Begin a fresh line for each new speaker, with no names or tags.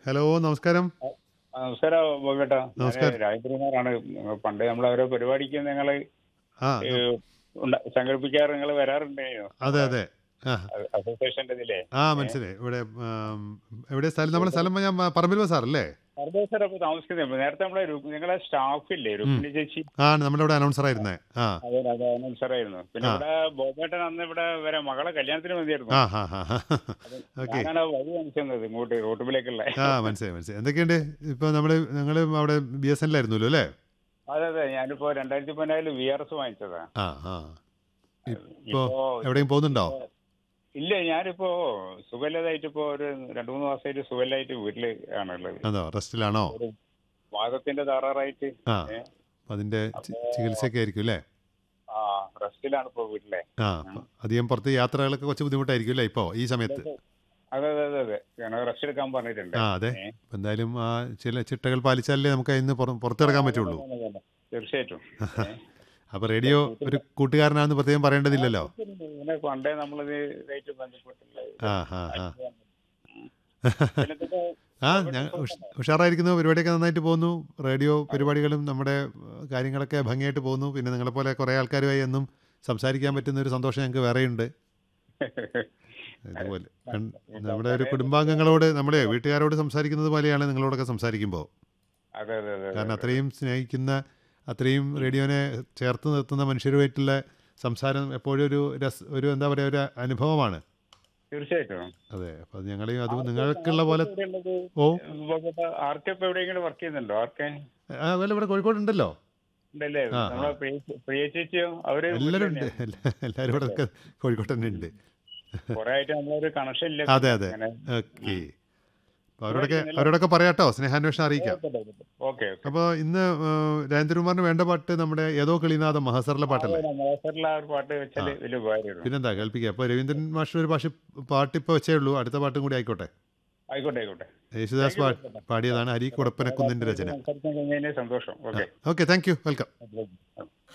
Hello നമസ്കാരം
ആ, നമസ്കാരം ബോബേട്ടാ
നമസ്കാരം.
രാജകുമാറാണ് പണ്ട് നമ്മൾ ഓരോ പരിപാടിക്ക് നിങ്ങൾ
ആ
സംഘടിപ്പിക്കാറ് നിങ്ങൾ വരാറുണ്ട്
അതെ അതെ ആ
അസോസിയേഷന്റെ ഇതിലെ
ആ മനസ്സിലായി ഇവിടെ ആം, എവിടെ സ്ഥലം നമ്മുടെ സ്ഥലം ഞാൻ പ- പറമ്പിൽ ബസാറല്ലേ
സർദേശർ അപ്പൊ താമസിക്കുന്നത് നേരത്തെ നമ്മളെ രു- നിങ്ങളെ സ്റ്റാഫ് ഇല്ലേ രുക്മിണി ചേച്ചി
ആ നമ്മുടെ ഇവിടെ അനൗൺസർ ആയിരുന്നേ ആ
അതെ അതെ അനൗൺസറായിരുന്നു പിന്നെ
ആ.
ഇവിടെ ബോബേട്ടൻ അന്ന് ഇവിടെ വരെ മകളെ കല്യാണത്തിന് മതിയായിരുന്നു
ആ ഹാ ഹാ ഓക്കെ
ഞാനാണ് ആ വഴി കാണിച്ചത് ഇങ്ങോട്ട് റോട്ടുമ്പിലേക്കുള്ള
ആ മനസ്സിലായി മനസ്സിലായി എന്തൊക്കെയുണ്ട് ഇപ്പോൾ നമ്മൾ ഞങ്ങൾ അവിടെ ബി എസ് എന്നിലായിരുന്നല്ലോ അല്ലേ
അതെ അതെ ഞാനിപ്പോ രണ്ടായിരത്തി പതിനാലില് വി ആർ എസ് വാങ്ങിച്ചതാ
ആ ആ ഇപ്പോൾ
ഇപ്പോ
എവിടെയും പോകുന്നുണ്ടോ
ഇല്ല ഞാനിപ്പോ സുഖമില്ലാതായിട്ട് ഇപ്പോ ഒരു രണ്ടു മൂന്ന് മാസമായിട്ട് സുഖമില്ലായിട്ട് വീട്ടില് ആണുള്ളത്
അതോ റെസ്റ്റിലാണോ
വാദത്തിന്റെ തകരാറായിട്ട്
ആ അപ്പം അതിൻ്റെ ചി- ചികിത്സയൊക്കെ ആയിരിക്കും അല്ലേ
ആ റെസ്റ്റിലാണ് ഇപ്പോ വീട്ടിലെ
ആ അപ്പം അധികം പുറത്ത് യാത്രകളൊക്കെ കുറച്ച് ബുദ്ധിമുട്ടായിരിക്കും അല്ലേ ഇപ്പോൾ ഈ സമയത്ത്
അതെ അതെ അതെ അതെ കാരണം റെസ്റ്റ് എടുക്കാൻ പറഞ്ഞിട്ടുണ്ട്
ആ അതെ
ഏ.
അപ്പം എന്തായാലും ആ ചില ചിട്ടകൾ പാലിച്ചാലേ നമുക്ക് അതിന് പുറത്തിറങ്ങാൻ പറ്റുള്ളൂ
അതെ, അതെ, അതെ. തീർച്ചയായിട്ടും ഏ.
അപ്പോൾ റേഡിയോ ഒരു കൂട്ടുകാരനാണെന്ന് പ്രത്യേകം പറയേണ്ടതില്ലല്ലോ
ഇങ്ങനെ പണ്ടേ നമ്മളിത് ഇതായിട്ട് ബന്ധപ്പെട്ടുള്ള
ആ ആ ആ
പിന്നെ ഇതൊക്കെ
ആ ഞാൻ ഉഷ്- ഉഷാറായിരിക്കുന്നു പരിപാടിയൊക്കെ നന്നായിട്ട് പോകുന്നു റേഡിയോ പരിപാടികളും നമ്മുടെ ഏഹ്, കാര്യങ്ങളൊക്കെ ഭംഗിയായിട്ട് പോകുന്നു പിന്നെ നിങ്ങളെപ്പോലെ കുറേ ആൾക്കാരുമായി എന്നും സംസാരിക്കാൻ പറ്റുന്ന ഒരു സന്തോഷം ഞങ്ങൾക്ക് വേറെയുണ്ട് അതുപോലെ കൺ- നമ്മുടെ ഒരു കുടുംബാംഗങ്ങളോട് നമ്മുടെ വീട്ടുകാരോട് സംസാരിക്കുന്നത് പോലെയാണ് നിങ്ങളോടൊക്കെ സംസാരിക്കുമ്പോൾ
അതെ അതെ അതെ
കാരണം അത്രയും സ്നേഹിക്കുന്ന അത്രയും റേഡിയോനെ ചേർത്ത് നിർത്തുന്ന മനുഷ്യരുമായിട്ടുള്ള സംസാരം എപ്പോഴും ഒരു രസ ഒരു എന്താ പറയുക ഒരു അനുഭവമാണ്
തീർച്ചയായിട്ടും
അതെ അപ്പോൾ അത് ഞങ്ങളെയും അത് നിങ്ങൾക്കുള്ള പോലെ
എവിടെയുള്ളത്?
ഓ
ബോബേട്ട, ആർക്കെ ഇപ്പൊ എവിടെയെങ്കിലും വർക്ക് ചെയ്യുന്നുണ്ടോ ആർക്കെ
അതുപോലെ ഇവിടെ കോഴിക്കോടുണ്ടല്ലോ
ഉണ്ടല്ലേ
ആ,
നമ്മളെ പ്രിയ- പ്രിയ ചേച്ചിയോ അവര്
എല്ലാവരും ഉണ്ട് എല്ലാ- എല്ലാവരും ഇവിടെ ഒക്കെ കോഴിക്കോട്ട് തന്നെ ഉണ്ട്
കുറെ ആയിട്ട് നമ്മളൊരു കണക്ഷൻ ഇല്ല
അതെ അതെ
അങ്ങനെ.
ഓക്കെ അപ്പോൾ അവരോടൊക്കെ അവരോടൊക്കെ പറയാട്ടോ സ്നേഹാന്വേഷണം അറിയിക്കാം
ഓക്കെ
അപ്പോൾ ഇന്ന് രാജേന്ദ്രകുമാറിന് വേണ്ട പാട്ട് നമ്മുടെ ഏതോ കിളിനാഥം മഹസറിലെ പാട്ടല്ലേ
മലയാളത്തിലുള്ള ആ ഒരു പാട്ട് വെച്ചാല് വലിയ ഉപകാരമായിരുന്നു
പിന്നെന്താ കേൾപ്പിക്കുക അപ്പോൾ രവീന്ദ്രൻ മാഷ് ഒരു ഭാഷ പാട്ട് ഇപ്പോൾ വെച്ചേ ഉള്ളൂ അടുത്ത പാട്ടും കൂടി ആയിക്കോട്ടെ
ആയിക്കോട്ടെ ആയിക്കോട്ടെ
യേശുദാസ് പാ- പാടിയതാണ് ഹരി കുടപ്പനക്കുന്നിൻ്റെ രചന
സംസാരിക്കാൻ കഴിഞ്ഞതിന് സന്തോഷം okay
okay thank you welcome